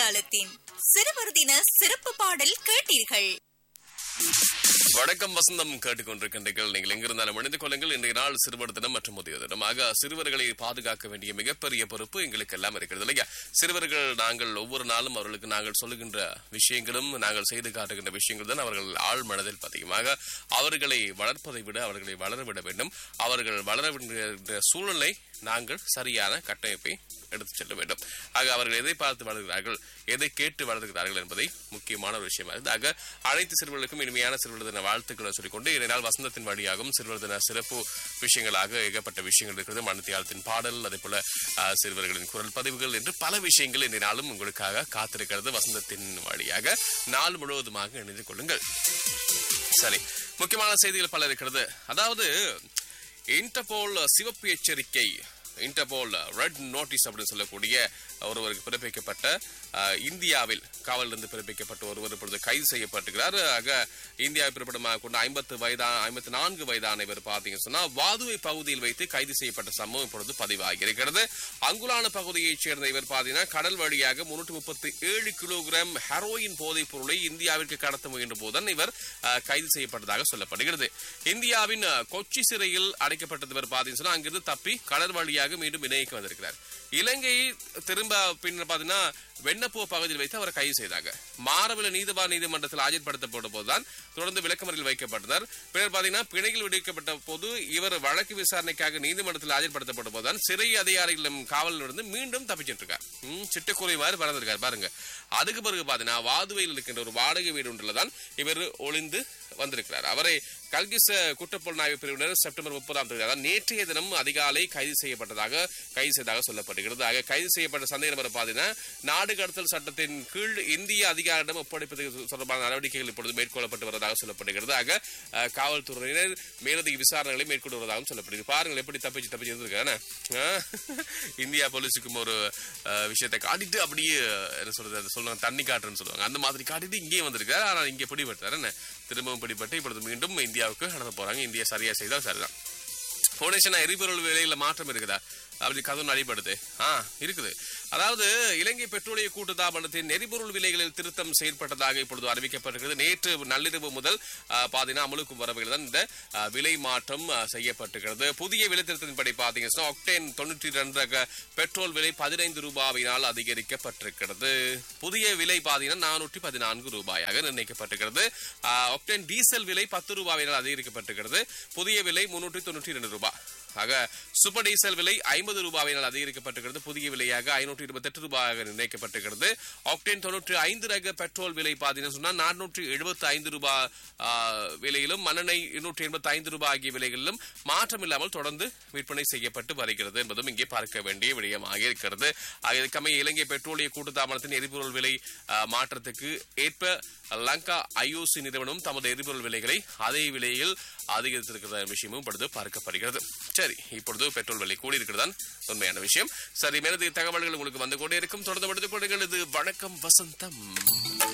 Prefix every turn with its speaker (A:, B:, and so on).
A: மணித்தியாலத்தின் சிறுவர் தின சிறப்பு பாடல் கேட்டீர்கள்
B: வணக்கம் வசந்தம் கேட்டுக்கொண்டிருக்கின்றீர்கள் நீங்கள் எங்கிருந்தாலும் இணைந்து கொள்ளுங்கள் இன்றைய நாள் சிறுவர் தினம் மற்றும் முதியோர் தினம் ஆக சிறுவர்களை பாதுகாக்க வேண்டிய மிகப்பெரிய பொறுப்பு எங்களுக்கு எல்லாம் இருக்கிறது இல்லையா சிறுவர்கள் நாங்கள் ஒவ்வொரு நாளும் அவர்களுக்கு நாங்கள் சொல்லுகின்ற விஷயங்களும் நாங்கள் செய்து காட்டுகின்ற விஷயங்கள் தான் அவர்கள் ஆழ் மனதில் பதியுமாக அவர்களை வளர்ப்பதை விட அவர்களை வளரவிட வேண்டும் அவர்கள் வளர வேண்டிய சூழலை நாங்கள் சரியான கட்டமைப்பை எடுத்துச் செல்ல வேண்டும் ஆக அவர்கள் எதை பார்த்து வளர்கிறார்கள் எதை கேட்டு வளர்கிறார்கள் என்பதை முக்கியமான ஒரு விஷயமா இருந்து ஆக அனைத்து சிறுவர்களுக்கும் இனிமையான சிறுவர் தின வாழ்த்துக்களை சொல்லிக்கொண்டு இதனால் வசந்தத்தின் வழியாகவும் சிறுவர் தின சிறப்பு விஷயங்களாக ஏகப்பட்ட விஷயங்கள் இருக்கிறது மனத்தியாலத்தின் பாடல் அதே போல ஆஹ், சிறுவர்களின் குரல் பதிவுகள் என்று பல விஷயங்கள் இந்த நாளும் உங்களுக்காக காத்திருக்கிறது வசந்தத்தின் வழியாக நாள் முழுவதுமாக இணைந்து கொள்ளுங்கள் சரி முக்கியமான செய்திகள் பல இருக்கிறது அதாவது இன்டர்போல் சிவப்பு எச்சரிக்கை இன்டர்போல் ரெட் நோட்டீஸ் அப்படின்னு சொல்லக்கூடிய ஒருவருக்கு பிறப்பிக்கப்பட்ட அஹ், இந்தியாவில் காவலிருந்து பிறப்பிக்கப்பட்ட ஒருவர் இப்பொழுது கைது செய்யப்பட்டிருக்கிறார் ஆக இந்தியாவை பிறப்பிடமாக கொண்ட ஐம்பத்து வயதான ஐம்பத்தி நான்கு வயதான இவர் பார்த்தீங்கன்னு சொன்னா வாதுவை பகுதியில் வைத்து கைது செய்யப்பட்ட சம்பவம் இப்பொழுது பதிவாகி இருக்கிறது அங்குலான பகுதியைச் சேர்ந்த இவர் பார்த்தீங்கன்னா கடல் வழியாக முன்னூற்று முப்பத்தி ஏழு கிலோகிராம் ஹெரோயின் போதைப் பொருளை இந்தியாவிற்கு கடத்த முயன்ற போதுதான் இவர் அஹ், கைது செய்யப்பட்டதாக சொல்லப்படுகிறது இந்தியாவின் அஹ், கொச்சி சிறையில் அடைக்கப்பட்டது இவர் பார்த்தீங்கன்னு சொன்னா அங்கிருந்து தப்பி கடல் வழியாக மீண்டும் இணைக்கு வந்திருக்கிறார் இலங்கை திரும்ப பின்னர் பார்த்தீங்கன்னா வெண்ணப்பூ பகுதியில் வைத்து அவரை கைது செய்தாங்க மாரவில நீதிவான் நீதிமன்றத்தில் ஆஜர்படுத்தப்பட்ட போதுதான் தொடர்ந்து விளக்கமறியில் வைக்கப்பட்டனர் பின்னர் பார்த்தீங்கன்னா பிணையில் விடுவிக்கப்பட்ட போது இவர் வழக்கு விசாரணைக்காக நீதிமன்றத்தில் ஆஜர்படுத்தப்பட்ட போதுதான் சிறை அதிகாரிகளும் காவலில் இருந்து மீண்டும் தப்பிச்சிட்டு இருக்கார் ம், சிட்டுக்குருவி மாதிரி பறந்திருக்காரு பாருங்க அதுக்கு பிறகு பார்த்தீங்கன்னா வாதுவையில் இருக்கின்ற ஒரு வாடகை வீடு ஒன்றில்தான் இவர் ஒளிந்து வந்திருக்கிறார் அவரை கல்கிஸ் குற்றப்புலனாய்வு பிரிவினர் செப்டம்பர் முப்பதாம் தேதி அதாவது நேற்றைய தினம் அதிகாலை கைது செய்யப்பட்டதாக கைது செய்ததாக சொல்லப்படுகிறது ஆக கைது செய்யப்பட்ட சந்தேக நபர் பார்த்தீங்கன்னா நாடு கடத்தல் சட்டத்தின் கீழ் இந்திய அதிகாரிடம் ஒப்படைப்பது தொடர்பான நடவடிக்கைகள் இப்பொழுது மேற்கொள்ளப்பட்டு வருவதாக சொல்லப்படுகிறது ஆக அஹ், காவல்துறையினர் மேலதிக விசாரணைகளை மேற்கொண்டு வருவதாகவும் சொல்லப்படுகிறது பாருங்கள் எப்படி தப்பிச்சு தப்பிச்சு இருந்திருக்கானே இந்தியா போலீஸுக்கும் ஒரு அஹ், விஷயத்தை காட்டிட்டு அப்படியே என்ன சொல்றது அது சொல்லுவாங்க தண்ணி காட்டுறேன்னு சொல்லுவாங்க அந்த மாதிரி காட்டிட்டு இங்கேயே வந்திருக்காரு ஆனால் இங்கே பிடிபட்டார் என்ன திரும்பவும் பிடிபட்டு இப்பொழுது மீண்டும் இந்தியாவுக்கு நடந்து போறாங்க இந்தியா சரியா செய்தால் சரிதான் போனேஷனா எரிபொருள் விலையில மாற்றம் இருக்குதா அப்படி கதவு அடிபடுது ஆ இருக்குது அதாவது இலங்கை பெட்ரோலிய கூட்டுத்தாபனத்தின் எரிபொருள் விலைகளில் திருத்தம் செயற்பட்டதாக இப்பொழுது அறிவிக்கப்பட்டிருக்கிறது நேற்று நள்ளிரவு முதல் ஆ, பாத்தீங்கன்னா அமலுக்கு வரவையில் தான் இந்த ஆ, விலை மாற்றம் ஆ, செய்யப்பட்டிருக்கிறது புதிய விலை திருத்தத்தின்படி பாத்தீங்கன்னா ஆக்டேன் தொண்ணூற்றி ரெண்டு ரக பெட்ரோல் விலை பதினைந்து ரூபாயினால் அதிகரிக்கப்பட்டிருக்கிறது புதிய விலை பாத்தீங்கன்னா நானூற்றி பதினான்கு ரூபாயாக நிர்ணயிக்கப்பட்டிருக்கிறது ஆ, ஆக்டேன் டீசல் விலை பத்து ரூபாயினால் அதிகரிக்கப்பட்டிருக்கிறது புதிய விலை முன்னூற்றி தொண்ணூற்றி இரண்டு ரூபாய் ஆக சூப்பர் டீசல் விலை ஐம்பது ரூபாயினால் அதிகரிக்கப்பட்டிருக்கிறது புதிய விலையாக ஐநூற்றி இருபத்தி எட்டு ரூபாயாக நிர்ணயிக்கப்பட்டிருக்கிறது ஆக்டேன் தொண்ணூற்றி ஐந்து ரக பெட்ரோல் விலை பார்த்தீங்கன்னா சொன்னா நானூற்றி எழுபத்தி ஐந்து ரூபாய் ஆ, விலையிலும் மண்ணெண்ணெய் இருநூற்றி எண்பத்தி ஐந்து ரூபாய் ஆகிய விலைகளிலும் மாற்றம் இல்லாமல் தொடர்ந்து விற்பனை செய்யப்பட்டு வருகிறது என்பதும் இங்கே பார்க்க வேண்டிய விடயமாக இருக்கிறது ஆக இதற்கமைய இலங்கை பெட்ரோலிய கூட்டுத்தாபனத்தின் எரிபொருள் விலை ஆ, மாற்றத்துக்கு ஏற்ப லங்கா ஐஓசி நிறுவனம் தமது எரிபொருள் விலைகளை அதே விலையில் அதிகரித்திருக்கிற விஷயமும் இப்பொழுது பார்க்கப்படுகிறது சரி இப்பொழுது பெட்ரோல் விலை கூடியிருக்கிறதான் உண்மையான விஷயம் சரி மேலதிக தகவல்கள் உங்களுக்கு வந்து கொண்டே இருக்கும் தொடர்ந்து எடுத்துக் கொள்ளுங்கள் இது வணக்கம் வசந்தம்